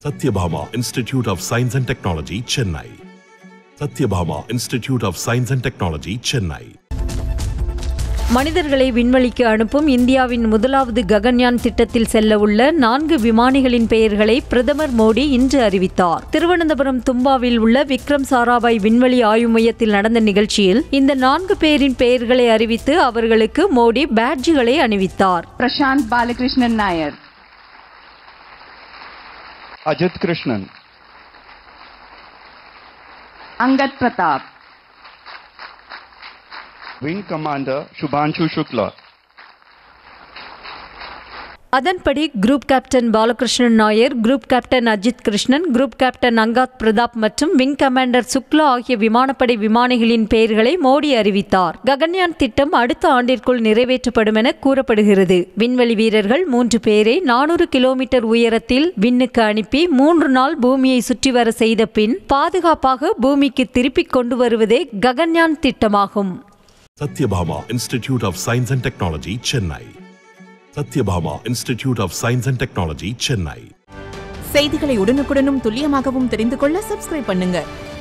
Satyabhama Institute of Science and Technology, Chennai. Satyabhama Institute of Science and Technology, Chennai. மனிதர்களை விண்வெளிக்கு அனுப்பும் இந்தியாவின் முதலாவது ககன்யான் திட்டத்தில் செல்ல உள்ள நான்கு விமானிகளின் பெயர்களை பிரதமர் மோடி இன்று அறிவித்தார் திருவனந்தபுரம் தும்பாவில் உள்ள விக்ரம் சாராபாய் விண்வெளி ஆய்வு மையத்தில் நடந்த நிகழ்ச்சியில் இந்த நான்கு பேரின் பெயர்களை அறிவித்து அவர்களுக்கு மோடி பேட்ஜுகளை அணிவித்தார் Prashant Balakrishnan Nair, Ajit Krishnan, Angad Pratap, Wing Commander Shubhanshu Shukla, அதன்படி group captain Balakrishnan Nair group captain Ajith Krishnan group captain Angad Pratap மற்றும் விங் கமாண்டர் சுக்லா ஆகிய விமானப்படை விமானிகளின் பெயர்களை மோடி அறிவித்தார் ககன்யான் திட்டம் அடுத்த ஆண்டிற்குள் நிறைவேற்றப்படும் என கூறப்படுகிறது விண்வெளி வீரர்கள் மூன்று பேரை நானூறு கிலோமீட்டர் உயரத்தில் விண்ணுக்கு அனுப்பி மூன்று நாள் பூமியை சுற்றி வர செய்த பின் பாதுகாப்பாக பூமிக்கு திருப்பிக் கொண்டு வருவதே ககன்யான் திட்டமாகும் Satyabhama Institute of Science and Technology, Chennai. Satyabhama Institute of Science and Technology, Chennai. செய்திகளை உடனுக்குடனும் துல்லியமாகவும் தெரிந்து கொள்ள சப்ஸ்கிரைப் பண்ணுங்க